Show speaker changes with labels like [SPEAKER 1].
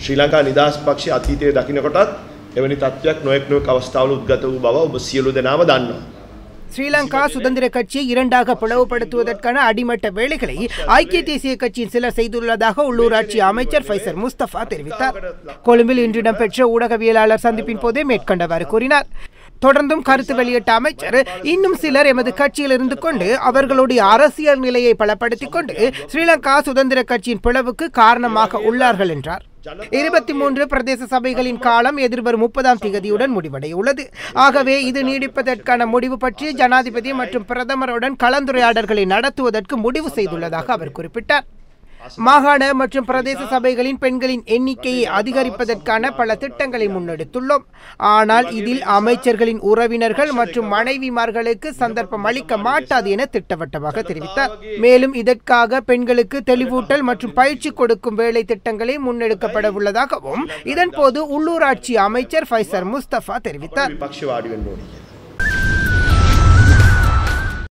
[SPEAKER 1] ශ්‍රී ලංකා නිදහස් පක්ෂ අතීතය දකිනකොටත් එවැනි තත්ත්වයක් නොයෙක් නොයෙක් අවස්ථාවල උද්ගත වූ බව ඔබ සියලු දෙනාම දන්නවා.
[SPEAKER 2] ஸ்ரீலங்கா சுதந்திர கட்சியை இரண்டாக பிளவுபடுத்துவதற்கான அடிமட்ட வேலைகளை ஐக்கிய தேசிய கட்சியின் சிலர் செய்துள்ளதாக உள்ளூராட்சி அமைச்சர் ஃபைசர் முஸ்தபா தெரிவித்தார் கொழும்பில் இன்று இடம்பெற்ற ஊடகவியலாளர் சந்திப்பின் போதே மேற்கண்டவாறு கூறினார் தொடர்ந்தும் கருத்து வெளியிட்ட அமைச்சர் இன்னும் சிலர் எமது கட்சியில் இருந்து கொண்டு அவர்களுடைய அரசியல் நிலையை பலப்படுத்திக் கொண்டு ஸ்ரீலங்கா சுதந்திர கட்சியின் பிளவுக்கு காரணமாக உள்ளார்கள் என்றார் இருபத்தி மூன்று பிரதேச சபைகளின் காலம் எதிர்வரும் முப்பதாம் திகதியுடன் முடிவடைய உள்ளது ஆகவே இது நீடிப்பதற்கான முடிவு பற்றி ஜனாதிபதி மற்றும் பிரதமருடன் கலந்துரையாடல்களை நடத்துவதற்கு முடிவு செய்துள்ளதாக அவர் குறிப்பிட்டார் மாகாண மற்றும் பிரதேச சபைகளின் பெண்களின் எண்ணிக்கையை அதிகரிப்பதற்கான பல திட்டங்களை முன்னெடுத்துள்ளோம் ஆனால் இதில் அமைச்சர்களின் உறவினர்கள் மற்றும் மனைவிமார்களுக்கு சந்தர்ப்பம் அளிக்க மாட்டாது என திட்டவட்டமாக தெரிவித்தார் மேலும் இதற்காக பெண்களுக்கு தெளிவூட்டல் மற்றும் பயிற்சி கொடுக்கும் வேலை திட்டங்களை முன்னெடுக்கப்பட உள்ளதாகவும் இதன்போது உள்ளூராட்சி அமைச்சர் ஃபைசர் முஸ்தபா தெரிவித்தார்
[SPEAKER 1] විපක්ෂ වාඩි වෙන්න ඕනේ කියලා.